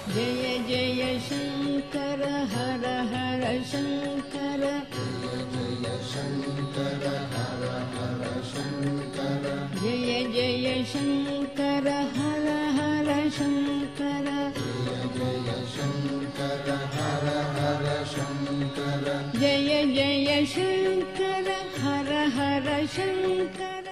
जय जय शङ्कर हर हर शङ्कर जय जय शङ्कर हर हर शङ्कर जय जय शङ्कर हर हर शङ्कर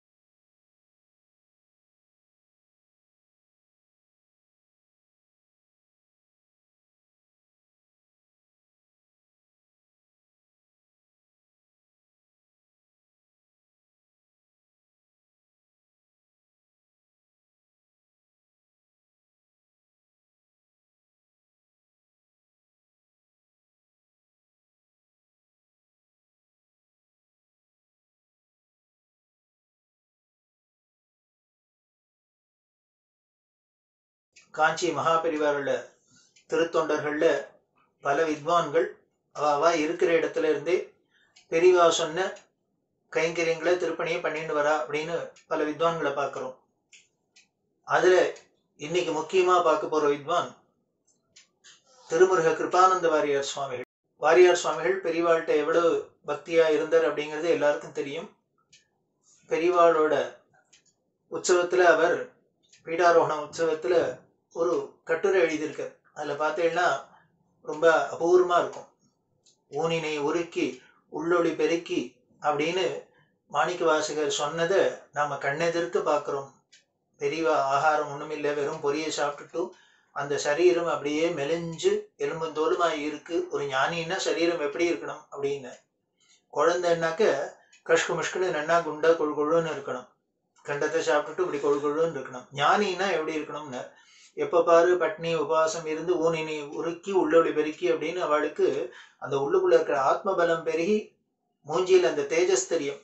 காஞ்சி மகாபெரிவாரோட திருத்தொண்டர்கள்ல பல வித்வான்கள் அவ அவ இருக்கிற இடத்துல இருந்தே பெரியவா சொன்ன கைங்கரியங்களை திருப்பணியை பண்ணிட்டு வரா அப்படின்னு பல வித்வான்களை பார்க்கிறோம் அதுல இன்னைக்கு முக்கியமா பார்க்க போற வித்வான் திருமுருக கிருபானந்த வாரியார் சுவாமிகள் வாரியார் சுவாமிகள் பெரியவாள்கிட்ட எவ்வளவு பக்தியா இருந்தார் அப்படிங்கிறது எல்லாருக்கும் தெரியும் பெரியவாளோட உற்சவத்துல அவர் பீடாரோகண உற்சவத்துல ஒரு கட்டுரை எழுதியிருக்கார் அதுல பார்த்தீங்கன்னா ரொம்ப அபூர்வமா இருக்கும் ஊனினை உருக்கி உள்ளொளி பெருக்கி அப்படின்னு மாணிக்க வாசகர் சொன்னதை நாம கண்ணெதிர்த்து பார்க்கிறோம் பெரியவா ஆகாரம் ஒண்ணுமில்லை வெறும் பொரியை சாப்பிட்டுட்டு அந்த சரீரம் அப்படியே மெலிஞ்சு எலும்பும் தோலுமாய் இருக்கு ஒரு ஞானின்னா சரீரம் எப்படி இருக்கணும் அப்படின்னு குழந்தைன்னாக்க கஷ்கு முஷ்குன்னு நன்னா குண்டா கொழு கொழுன்னு இருக்கணும் கண்டத்தை சாப்பிட்டுட்டு இப்படி கொழு கொழுன்னு இருக்கணும் ஞானின்னா எப்படி இருக்கணும்னு எப்ப பாரு பட்னி உபவாசம் இருந்து ஊனினை உருக்கி உள்ளொளி பெருக்கி அப்படின்னு அவளுக்கு அந்த உள்ளுக்குள்ள இருக்கிற ஆத்ம பலம் பெருகி மூஞ்சியில் அந்த தேஜஸ் தெரியும்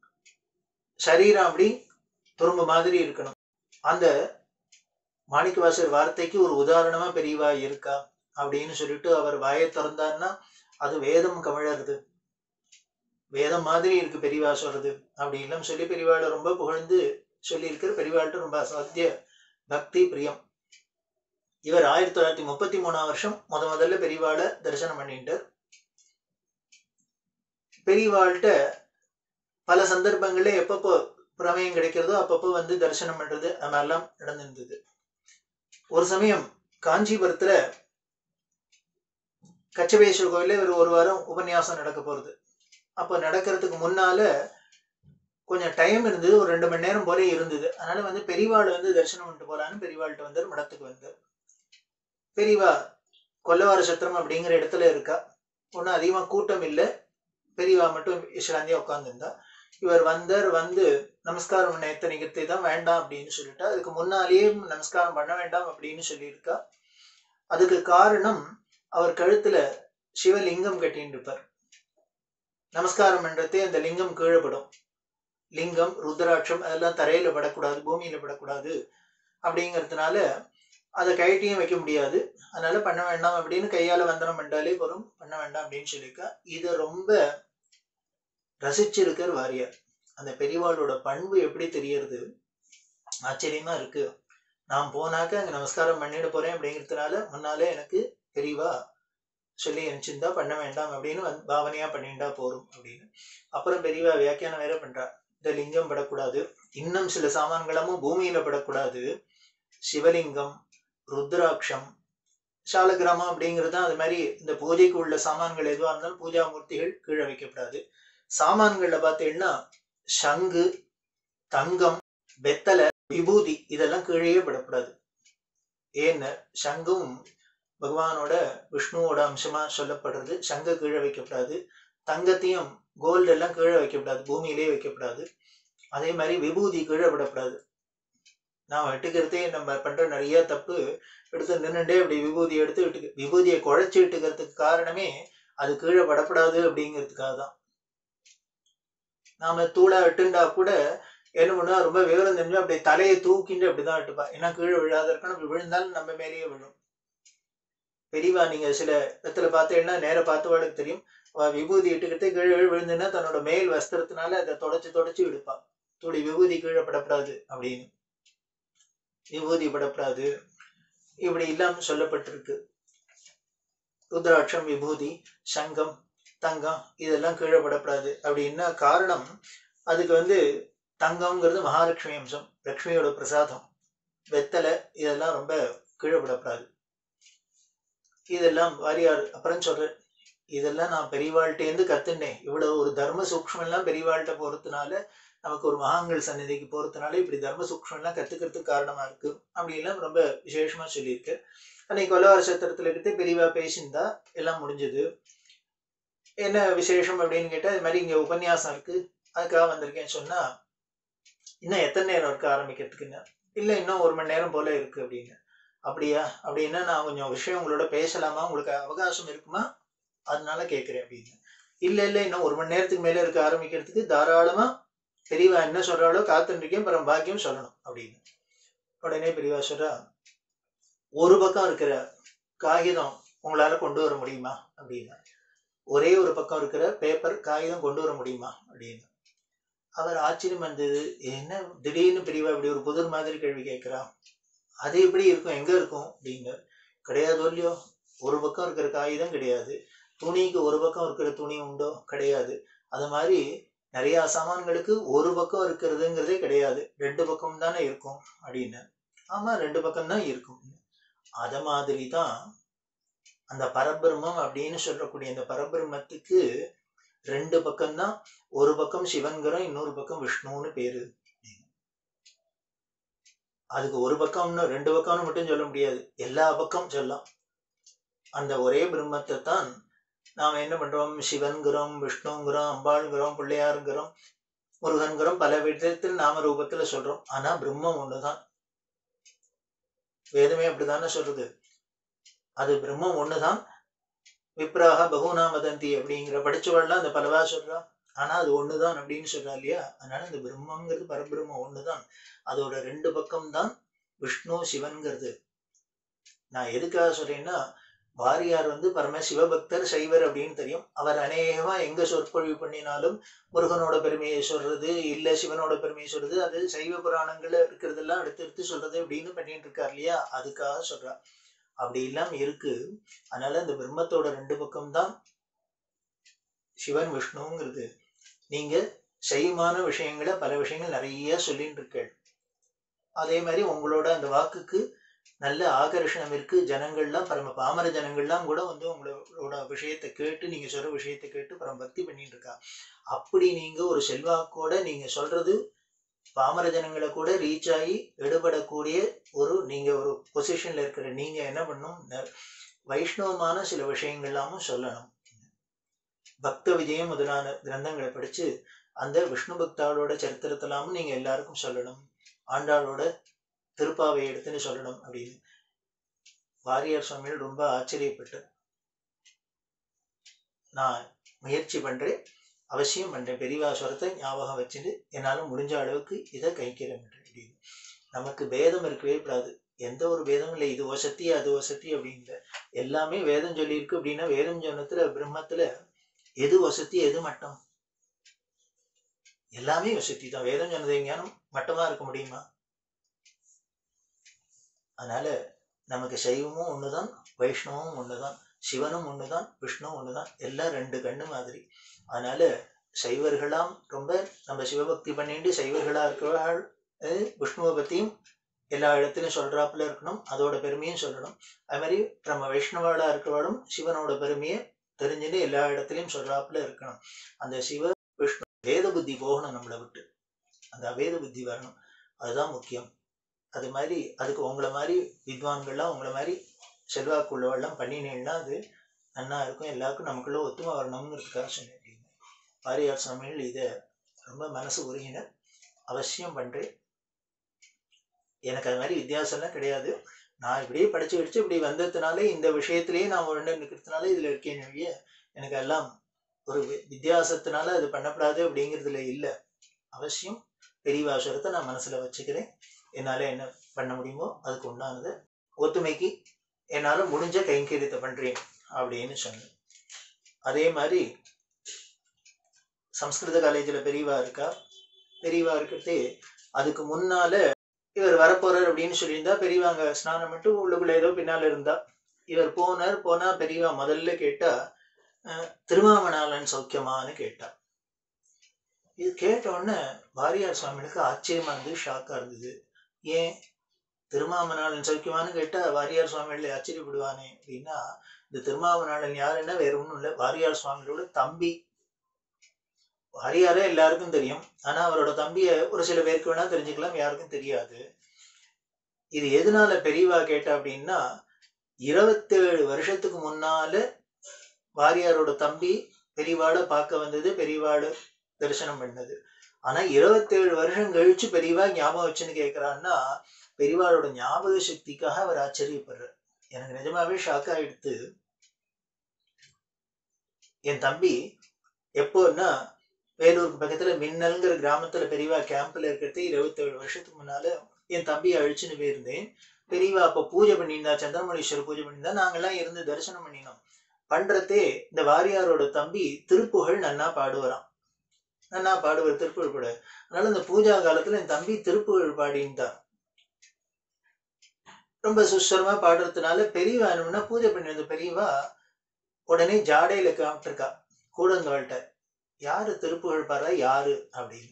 சரீரம் அப்படி துரும்பு மாதிரி இருக்கணும் அந்த மாணிக்கவாசர் வார்த்தைக்கு ஒரு உதாரணமா பெரியவா இருக்கா அப்படின்னு சொல்லிட்டு அவர் வாயை திறந்தார்னா அது வேதம் கமிழறது வேதம் மாதிரி இருக்கு பெரியவா சொல்றது அப்படி எல்லாம் சொல்லி பெரியவாளை ரொம்ப புகழ்ந்து சொல்லியிருக்கிற பெரியவாள்கிட்ட ரொம்ப அசாத்திய பக்தி பிரியம் இவர் ஆயிரத்தி தொள்ளாயிரத்தி முப்பத்தி மூணாம் வருஷம் முத முதல்ல பெரியவாளை தரிசனம் பண்ணிட்டார் பெரியவாள்கிட்ட பல சந்தர்ப்பங்கள்ல எப்பப்போ பிரமேயம் கிடைக்கிறதோ அப்பப்போ வந்து தரிசனம் பண்றது அது மாதிரிலாம் நடந்திருந்தது ஒரு சமயம் காஞ்சிபுரத்துல கச்சபேஸ்வர கோயில்ல ஒரு ஒரு வாரம் உபன்யாசம் நடக்க போறது அப்போ நடக்கிறதுக்கு முன்னால கொஞ்சம் டைம் இருந்தது ஒரு ரெண்டு மணி நேரம் போல இருந்தது அதனால வந்து பெரியவாள் வந்து தரிசனம் பண்ணிட்டு போலான்னு பெரியவாள்கிட்ட வந்தார் மடத்துக்கு வந்தார் பெரியவா கொல்லவார சத்திரம் அப்படிங்கிற இடத்துல இருக்கா ஒன்றும் அதிகமாக கூட்டம் இல்லை பெரியவா மட்டும் விசிராந்தியா உட்காந்துருந்தா இவர் வந்தார் வந்து நமஸ்காரம் பண்ண எத்தனை நிகழ்த்தை தான் வேண்டாம் அப்படின்னு சொல்லிட்டா அதுக்கு முன்னாலேயே நமஸ்காரம் பண்ண வேண்டாம் அப்படின்னு சொல்லியிருக்கா அதுக்கு காரணம் அவர் கழுத்துல சிவலிங்கம் கட்டின்னு இருப்பார் நமஸ்காரம் பண்றதே அந்த லிங்கம் கீழப்படும் லிங்கம் ருத்ராட்சம் அதெல்லாம் தரையில படக்கூடாது பூமியில படக்கூடாது அப்படிங்கிறதுனால அதை கழட்டியும் வைக்க முடியாது அதனால பண்ண வேண்டாம் அப்படின்னு கையால வந்தனம் பண்ணாலே வரும் பண்ண வேண்டாம் அப்படின்னு சொல்லியிருக்கா இதை ரொம்ப ரசிச்சிருக்கிற வாரியார் அந்த பெரியவாளோட பண்பு எப்படி தெரியறது ஆச்சரியமா இருக்கு நான் போனாக்க அங்க நமஸ்காரம் பண்ணிட போறேன் அப்படிங்கிறதுனால முன்னாலே எனக்கு பெரியவா சொல்லி அனுப்பிச்சிருந்தா பண்ண வேண்டாம் அப்படின்னு வந்து பாவனையா பண்ணிண்டா போரும் அப்படின்னு அப்புறம் பெரியவா வியாக்கியானம் வேற பண்றா இந்த லிங்கம் படக்கூடாது இன்னும் சில சாமான்களமும் பூமியில படக்கூடாது சிவலிங்கம் ருத்ராட்சம் சாலகிராமம் அப்படிங்கிறது தான் அது மாதிரி இந்த பூஜைக்கு உள்ள சாமான்கள் எதுவாக இருந்தாலும் பூஜா மூர்த்திகள் கீழே வைக்கப்படாது சாமான்கள்ல பார்த்தீங்கன்னா சங்கு தங்கம் வெத்தலை விபூதி இதெல்லாம் கீழேயே படக்கூடாது ஏன்னு சங்கும் பகவானோட விஷ்ணுவோட அம்சமா சொல்லப்படுறது சங்க கீழே வைக்கப்படாது தங்கத்தையும் கோல்டு எல்லாம் கீழே வைக்கப்படாது பூமியிலே வைக்கப்படாது அதே மாதிரி விபூதி கீழே விடக்கூடாது நாம் வெட்டுக்கிறதே நம்ம பண்ற நிறைய தப்பு எடுத்து நின்றுட்டே அப்படி விபூதி எடுத்து விட்டு விபூதியை குழைச்சி விட்டுக்கிறதுக்கு காரணமே அது கீழே படப்படாது அப்படிங்கிறதுக்காக தான் நாம தூளா வெட்டுண்டா கூட என்ன பண்ணுவா ரொம்ப விவரம் தெரிஞ்சு அப்படியே தலையை தூக்கிட்டு அப்படிதான் வெட்டுப்பா ஏன்னா கீழே விழாத இருக்கணும் அப்படி விழுந்தாலும் நம்ம மேலேயே விழும் பெரியவா நீங்க சில இடத்துல பார்த்தீங்கன்னா நேர பார்த்தவாளுக்கு தெரியும் அவ விபூதி இட்டுக்கிட்டு கீழே விழுந்துன்னா தன்னோட மேல் வஸ்திரத்தினால அதை தொடச்சு தொடச்சு விடுப்பா துளி விபூதி கீழே படப்படாது அப்படின்னு விபூதி படப்படாது இப்படி எல்லாம் சொல்லப்பட்டிருக்கு ருத்ராட்சம் விபூதி சங்கம் தங்கம் இதெல்லாம் கீழே படப்படாது அப்படின்னா காரணம் அதுக்கு வந்து தங்கம்ங்கிறது மகாலட்சுமி அம்சம் லக்ஷ்மியோட பிரசாதம் வெத்தலை இதெல்லாம் ரொம்ப கீழே படப்படாது இதெல்லாம் வாரியார் அப்புறம் சொல்ற இதெல்லாம் நான் பெரியவாழ்கிட்டேருந்து கத்துனேன் இவ்வளவு ஒரு தர்ம சூக்ஷ்மம் எல்லாம் பெரியவாழ்கிட்ட போறதுனால நமக்கு ஒரு மகான்கள் சந்நிதிக்கு போறதுனால இப்படி தர்ம சூக்ஷ்மம் எல்லாம் கத்துக்கிறதுக்கு காரணமா இருக்கு அப்படி எல்லாம் ரொம்ப விசேஷமா சொல்லியிருக்கு அன்னைக்கு கொலவார சத்திரத்துல இருந்து பெரியவா பேசியிருந்தா எல்லாம் முடிஞ்சது என்ன விசேஷம் அப்படின்னு கேட்டா இது மாதிரி இங்க உபன்யாசம் இருக்கு அதுக்காக வந்திருக்கேன்னு சொன்னா இன்னும் எத்தனை நேரம் இருக்கு ஆரம்பிக்கிறதுக்குன்னு இல்ல இன்னும் ஒரு மணி நேரம் போல இருக்கு அப்படின்னு அப்படியா அப்படின்னா நான் கொஞ்சம் விஷயம் உங்களோட பேசலாமா உங்களுக்கு அவகாசம் இருக்குமா அதனால கேட்குறேன் அப்படின்னு இல்ல இல்ல இன்னும் ஒரு மணி நேரத்துக்கு மேல இருக்க ஆரம்பிக்கிறதுக்கு தாராளமா பெரியவா என்ன சொல்றாளோ காத்துருக்கேன் பரம் பாக்கியம் சொல்லணும் அப்படின்னு உடனே பெரியவா சொல்றா ஒரு பக்கம் இருக்கிற காகிதம் உங்களால கொண்டு வர முடியுமா அப்படின்னு ஒரே ஒரு பக்கம் இருக்கிற பேப்பர் காகிதம் கொண்டு வர முடியுமா அப்படின்னு அவர் ஆச்சரியம் வந்தது என்ன திடீர்னு பெரியவா இப்படி ஒரு புதிர் மாதிரி கேள்வி கேட்கிறா அது எப்படி இருக்கும் எங்க இருக்கும் அப்படிங்க கிடையாதோ இல்லையோ ஒரு பக்கம் இருக்கிற காகிதம் கிடையாது துணிக்கு ஒரு பக்கம் இருக்கிற துணி உண்டோ கிடையாது அது மாதிரி நிறைய சாமான்களுக்கு ஒரு பக்கம் இருக்கிறதுங்கிறதே கிடையாது ரெண்டு பக்கம் தானே இருக்கும் அப்படின்னு ஆமா ரெண்டு பக்கம் தான் இருக்கும் அத மாதிரி தான் அந்த பரபிரம்மம் அப்படின்னு சொல்லக்கூடிய அந்த பரபிரம்மத்துக்கு ரெண்டு பக்கம்தான் ஒரு பக்கம் சிவன்கிறோம் இன்னொரு பக்கம் விஷ்ணுன்னு பேரு அதுக்கு ஒரு பக்கம்னு ரெண்டு பக்கம்னு மட்டும் சொல்ல முடியாது எல்லா பக்கம் சொல்லலாம் அந்த ஒரே பிரம்மத்தை தான் நாம் என்ன பண்றோம் சிவன்கிறோம் விஷ்ணுங்கிறோம் அம்பாளுங்கிறோம் பிள்ளையாருங்கிறோம் முருகன்கிறோம் பல விதத்தில் நாம ரூபத்துல சொல்றோம் ஆனா பிரம்மம் ஒண்ணுதான் வேதமே அப்படித்தானே சொல்றது அது பிரம்மம் ஒண்ணுதான் விப்ராக பகுனா வதந்தி அப்படிங்கிற படிச்சவள்லாம் அந்த பலவா சொல்றா ஆனா அது ஒண்ணுதான் அப்படின்னு சொல்றா இல்லையா அதனால இந்த பிரம்மங்கிறது பரபிரம்மம் ஒண்ணுதான் அதோட ரெண்டு பக்கம் தான் விஷ்ணு சிவன்கிறது நான் எதுக்காக சொல்றேன்னா வாரியார் வந்து பரம சிவபக்தர் சைவர் அப்படின்னு தெரியும் அவர் அநேகமா எங்க சொற்பொழிவு பண்ணினாலும் முருகனோட பெருமையை சொல்றது இல்ல சிவனோட பெருமையை சொல்றது அது சைவ புராணங்கள்ல இருக்கிறதெல்லாம் எடுத்து எடுத்து சொல்றது அப்படின்னு பண்ணிட்டு இருக்கார் இல்லையா அதுக்காக சொல்றா அப்படி இல்லாம இருக்கு அதனால இந்த பிரம்மத்தோட ரெண்டு பக்கம் தான் சிவன் விஷ்ணுங்கிறது நீங்க சைவமான விஷயங்களை பல விஷயங்கள் நிறைய சொல்லிட்டு இருக்கேள் அதே மாதிரி உங்களோட அந்த வாக்குக்கு நல்ல ஆகர்ஷணம் இருக்கு ஜனங்கள்லாம் பரம பாமர ஜனங்கள்லாம் கூட வந்து உங்களோட விஷயத்தை கேட்டு நீங்க சொல்ற விஷயத்தை கேட்டு பரம பக்தி பண்ணிட்டு இருக்கா அப்படி நீங்க ஒரு செல்வாக்கோட நீங்க சொல்றது பாமர ஜனங்களை கூட ரீச் ஆகி எடுபடக்கூடிய ஒரு நீங்க ஒரு பொசிஷன்ல இருக்கிற நீங்க என்ன பண்ணும் ந- வைஷ்ணவமான சில விஷயங்கள்லாமும் சொல்லணும் பக்த விஜயம் முதலான கிரந்தங்களை படிச்சு அந்த விஷ்ணு பக்தாளோட சரித்திரத்தெல்லாமும் நீங்க எல்லாருக்கும் சொல்லணும் ஆண்டாளோட திருப்பாவை எடுத்துன்னு சொல்லணும் அப்படின்னு வாரியார் சுவாமிகள் ரொம்ப ஆச்சரியப்பட்டு நான் முயற்சி பண்றேன் அவசியம் பண்றேன் பெரியவா ஸ்வரத்தை ஞாபகம் வச்சுட்டு என்னால முடிஞ்ச அளவுக்கு இதை கைக்கிறேன் அப்படின்னு நமக்கு வேதம் இருக்கவே கூடாது எந்த ஒரு வேதமும் இல்லை இது வசதி அது வசதி அப்படிங்கிற எல்லாமே வேதம் சொல்லியிருக்கு அப்படின்னா வேதம் சொன்னத்துல பிரம்மத்துல எது வசதி எது மட்டம் எல்லாமே வசதி தான் வேதம் சொன்னது ஞானம் மட்டமா இருக்க முடியுமா அதனால நமக்கு சைவமும் ஒண்ணுதான் வைஷ்ணவமும் ஒண்ணுதான் சிவனும் ஒண்ணுதான் விஷ்ணுவும் ஒண்ணுதான் எல்லாம் ரெண்டு கண்ணு மாதிரி அதனால சைவர்களாம் ரொம்ப நம்ம சிவபக்தி பண்ணிட்டு சைவர்களா இருக்கிறவர்கள் அஹ், விஷ்ணுவை பத்தியும் எல்லா இடத்துலயும் சொல்றாப்புல இருக்கணும் அதோட பெருமையும் சொல்லணும் அது மாதிரி நம்ம வைஷ்ணவாளா இருக்கிறவளும் சிவனோட பெருமையை தெரிஞ்சுட்டு எல்லா இடத்துலயும் சொல்றாப்புல இருக்கணும் அந்த சிவ விஷ்ணு வேத புத்தி போகணும் நம்மளை விட்டு அந்த அவேத புத்தி வரணும் அதுதான் முக்கியம் அது மாதிரி அதுக்கு உங்களை மாதிரி வித்வான்கள்லாம் உங்களை மாதிரி செல்வாக்கு உள்ளவெல்லாம் பண்ணினீங்கன்னா அது நன்னா இருக்கும் எல்லாருக்கும் நமக்குள்ள ஒத்துமை வரணுங்கிறதுக்காக சொன்னேன் அப்படின்னு வாரியார் சுவாமிகள் இதை ரொம்ப மனசு உருகினர் அவசியம் பண்றேன் எனக்கு அது மாதிரி வித்தியாசம்லாம் கிடையாது நான் இப்படியே படிச்சு படிச்சு இப்படி வந்ததுனால இந்த விஷயத்திலேயே நான் உடனே நிற்கிறதுனால இதுல இருக்கேன் ஒழிய எனக்கு எல்லாம் ஒரு வி- வித்தியாசத்தினால அது பண்ணப்படாது அப்படிங்கிறதுல இல்லை அவசியம் பெரியவாசுரத்தை நான் மனசுல வச்சுக்கிறேன் என்னால என்ன பண்ண முடியுமோ அதுக்கு உண்டானது ஒத்துமைக்கு என்னால முடிஞ்ச கைங்கரியத்தை பண்றேன் அப்படின்னு சொன்னேன் அதே மாதிரி சம்ஸ்கிருத காலேஜில் பெரியவா இருக்கா பெரியவா இருக்கிறதே அதுக்கு முன்னால இவர் வரப்போறார் அப்படின்னு சொல்லியிருந்தா பெரியவாங்க ஸ்நானம் மட்டும் உள்ளுக்குள்ள ஏதோ பின்னால இருந்தா இவர் போனார் போனா பெரியவா முதல்ல கேட்டா அஹ், திருமாமணாளன் சௌக்கியமான்னு கேட்டா இது கேட்ட உடனே வாரியார் சுவாமிகளுக்கு ஆச்சரியமா இருந்தது ஷாக்கா இருந்தது ஏன் திருமாமணாளன் சௌக்கியமான்னு கேட்டா வாரியார் சுவாமிகள் ஆச்சரியப்படுவானே அப்படின்னா இந்த திருமாமணாளன் யாருன்னா வேற ஒண்ணும் இல்லை வாரியார் சுவாமிகளோட தம்பி வாரியாரே எல்லாருக்கும் தெரியும் ஆனா அவரோட தம்பிய ஒரு சில பேருக்கு வேணா தெரிஞ்சுக்கலாம் யாருக்கும் தெரியாது இது எதனால பெரியவா கேட்டா அப்படின்னா இருபத்தேழு வருஷத்துக்கு முன்னால வாரியாரோட தம்பி பெரியவாளை பார்க்க வந்தது பெரியவாளை தரிசனம் பண்ணது ஆனா இருபத்தேழு வருஷம் கழிச்சு பெரியவா ஞாபகம் வச்சுன்னு கேக்குறான்னா பெரியவாளோட ஞாபக சக்திக்காக அவர் ஆச்சரியப்படுறார் எனக்கு நிஜமாவே ஷாக் ஆயிடுத்து என் தம்பி எப்போன்னா வேலூருக்கு பக்கத்துல மின்னல்ங்கிற கிராமத்துல பெரியவா கேம்ப்ல இருக்கிறது இருபத்தேழு வருஷத்துக்கு முன்னால என் தம்பியை அழிச்சுன்னு போயிருந்தேன் பெரியவா அப்ப பூஜை பண்ணியிருந்தா சந்திரமணீஸ்வரர் பூஜை பண்ணியிருந்தா நாங்கெல்லாம் இருந்து தரிசனம் பண்ணினோம் பண்றதே இந்த வாரியாரோட தம்பி திருப்புகழ் நன்னா பாடுவராம் நன்னா பாடுவார் திருப்புகழ் பாடு அதனால இந்த பூஜா காலத்துல என் தம்பி திருப்புகழ் பாடின்ட்டான் ரொம்ப சுஸ்வரமா பாடுறதுனால பெரியவா என்னன்னா பூஜை பண்ணியிருந்த பெரியவா உடனே ஜாடையில காமிட்டிருக்கா கூட இருந்தவள்கிட்ட யாரு திருப்புகழ் பாடுறா யாரு அப்படின்னு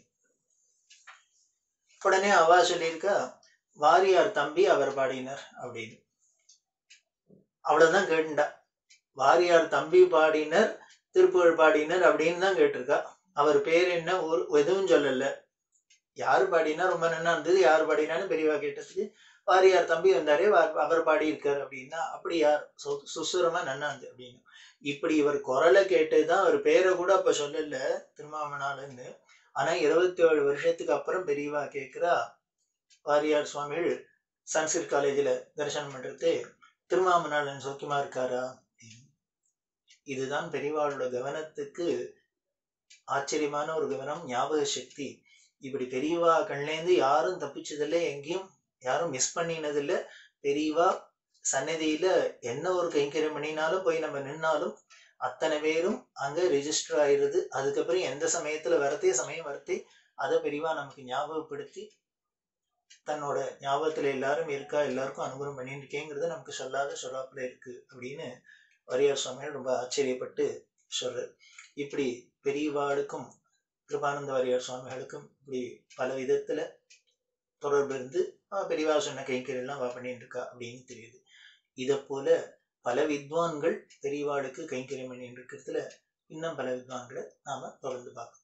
உடனே அவா சொல்லியிருக்கா வாரியார் தம்பி அவர் பாடினார் அப்படின்னு அவ்வளவுதான் கேட்டுண்டா வாரியார் தம்பி பாடினர் திருப்புகழ் பாடினர் அப்படின்னு தான் கேட்டிருக்கா அவர் பேர் என்ன ஒரு எதுவும் சொல்லல யாரு பாடினா ரொம்ப நன்னா இருந்தது யார் பாடினான்னு பெரியவா கேட்டதுக்கு வாரியார் தம்பி வந்தாரே வா- அவர் பாடியிருக்காரு அப்படின்னா அப்படி யார் சு- சுசுரமா நன்னா இருந்தது அப்படின்னு இப்படி இவர் குரலை கேட்டுதான் அவர் பேரை கூட அப்ப சொல்லல திருமாமணாலன்னு ஆனா இருபத்தி ஏழு வருஷத்துக்கு அப்புறம் பெரியவா கேக்குறா வாரியார் சுவாமிகள் சன்ஸ்கிரிட் காலேஜில் தரிசனம் பண்றது திருமாமணாளன் சௌக்கியமா இருக்காரா அப்படின்னு. இதுதான் பெரியவாளோட கவனத்துக்கு ஆச்சரியமான ஒரு கவனம் ஞாபக சக்தி இப்படி பெரியவா கண்லேருந்து யாரும் தப்பிச்சதில்ல எங்கேயும் யாரும் மிஸ் பண்ணினதில்ல பெரியவா சன்னதியில என்ன ஒரு கைங்கரியம் பண்ணினாலும் போய் நம்ம நின்னாலும் அத்தனை பேரும் அங்க ரெஜிஸ்டர் ஆயிருது அதுக்கப்புறம் எந்த சமயத்துல வரத்தே சமயம் வரத்தே அதை பெரியவா நமக்கு ஞாபகப்படுத்தி தன்னோட ஞாபகத்துல எல்லாரும் இருக்கா எல்லாருக்கும் அனுகிரகம் பண்ணிட்டு இருக்கேங்கிறத நமக்கு சொல்லாத சொல்லாப்புல இருக்கு அப்படின்னு வரியார் சுவாமிகள் ரொம்ப ஆச்சரியப்பட்டு சொல்றார் இப்படி பெரியவாளுக்கும் கிருபானந்த வாரியார் சுவாமிகளுக்கும் இப்படி பல விதத்துல தொடர்பு இருந்து ஆஹ் பெரியவா சொன்ன கைங்கரியெல்லாம் வா பண்ணிட்டு இருக்கா அப்படின்னு தெரியுது இதை போல பல வித்வான்கள் பெரியவாளுக்கு கைங்கரியம் பண்ணிட்டு இருக்கிறதுல இன்னும் பல வித்வான்களை நாம தொடர்ந்து பார்க்கலாம்